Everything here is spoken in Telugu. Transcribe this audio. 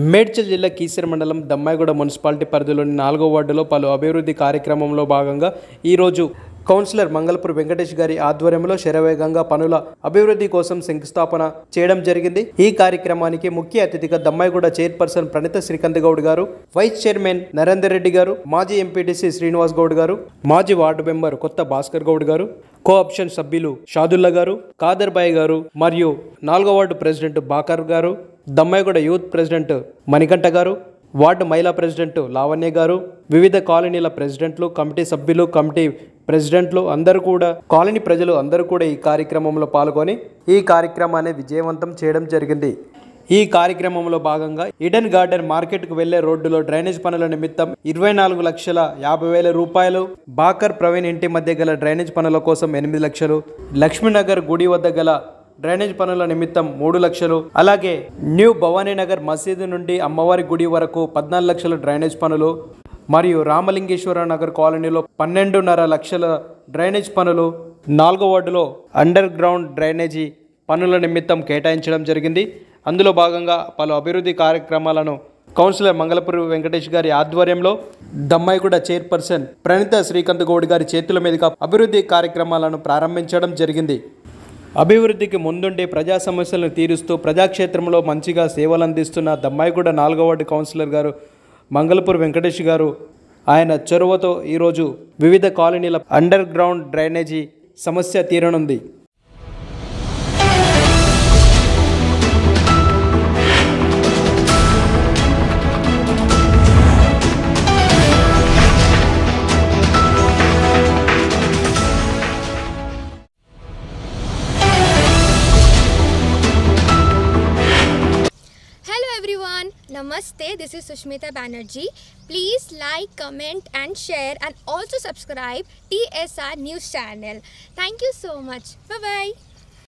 మేడ్చల్ జిల్లా కీసర మండలం దమ్మాయిగూడ మున్సిపాలిటీ పరిధిలోని నాలుగో వార్డులో పలు అభివృద్ధి కార్యక్రమంలో భాగంగా ఈరోజు కౌన్సిలర్ మంగళపూర్ వెంకటేష్ గారి ఆధ్వర్యంలో శరవేగంగా పనుల అభివృద్ధి కోసం శంకుస్థాపన చేయడం జరిగింది ఈ కార్యక్రమానికి ముఖ్య అతిథిగా దమ్మాయిగూడ చైర్పర్సన్ ప్రణిత శ్రీకాంత్ గౌడ్ గారు వైస్ చైర్మన్ నరేందర్ రెడ్డి గారు మాజీ ఎంపీటీసీ శ్రీనివాస్ గౌడ్ గారు మాజీ వార్డు మెంబర్ కొత్త భాస్కర్ గౌడ్ గారు కోఆప్షన్ సభ్యులు షాదుల్లా గారు కాదర్ బాయ్ గారు మరియు నాలుగో వార్డు ప్రెసిడెంట్ బాకర్ గారు దమ్మాయిగూడ యూత్ ప్రెసిడెంట్ మణికంఠ గారు వార్డు మహిళా ప్రెసిడెంట్ లావణ్య గారు వివిధ కాలనీల ప్రెసిడెంట్లు కమిటీ సభ్యులు కమిటీ ప్రెసిడెంట్లు అందరూ కూడా కాలనీ ప్రజలు అందరూ కూడా ఈ కార్యక్రమంలో పాల్గొని ఈ కార్యక్రమాన్ని విజయవంతం చేయడం జరిగింది ఈ కార్యక్రమంలో భాగంగా ఇడెన్ గార్డెన్ మార్కెట్కు వెళ్లే రోడ్డులో డ్రైనేజ్ పనుల నిమిత్తం ఇరవై నాలుగు లక్షల యాభై వేల రూపాయలు బాకర్ ప్రవీణ్ ఇంటి మధ్య గల డ్రైనేజ్ పనుల కోసం ఎనిమిది లక్షలు లక్ష్మీనగర్ గుడి వద్ద గల డ్రైనేజ్ పనుల నిమిత్తం మూడు లక్షలు అలాగే న్యూ భవానీనగర్ మసీదు నుండి అమ్మవారి గుడి వరకు పద్నాలుగు లక్షల డ్రైనేజ్ పనులు మరియు రామలింగేశ్వర నగర్ కాలనీలో పన్నెండున్నర లక్షల డ్రైనేజ్ పనులు నాలుగో వార్డులో అండర్ గ్రౌండ్ డ్రైనేజీ పనుల నిమిత్తం కేటాయించడం జరిగింది అందులో భాగంగా పలు అభివృద్ధి కార్యక్రమాలను కౌన్సిలర్ మంగళపురి వెంకటేష్ గారి ఆధ్వర్యంలో దమ్మాయిగూడ చైర్పర్సన్ ప్రణిత శ్రీకాంత్ గౌడ్ గారి చేతుల మీదుగా అభివృద్ధి కార్యక్రమాలను ప్రారంభించడం జరిగింది అభివృద్ధికి ముందుండి ప్రజా సమస్యలను తీరుస్తూ ప్రజాక్షేత్రంలో మంచిగా సేవలు అందిస్తున్న దమ్మాయిగూడ నాలుగో వార్డు కౌన్సిలర్ గారు మంగళపూర్ వెంకటేష్ గారు ఆయన చొరవతో ఈరోజు వివిధ కాలనీల అండర్ గ్రౌండ్ డ్రైనేజీ సమస్య తీరనుంది Hello everyone, Namaste. This is Sushmita Banerjee. Please like, comment, and share, and also subscribe TSR News channel. Thank you so much. Bye bye.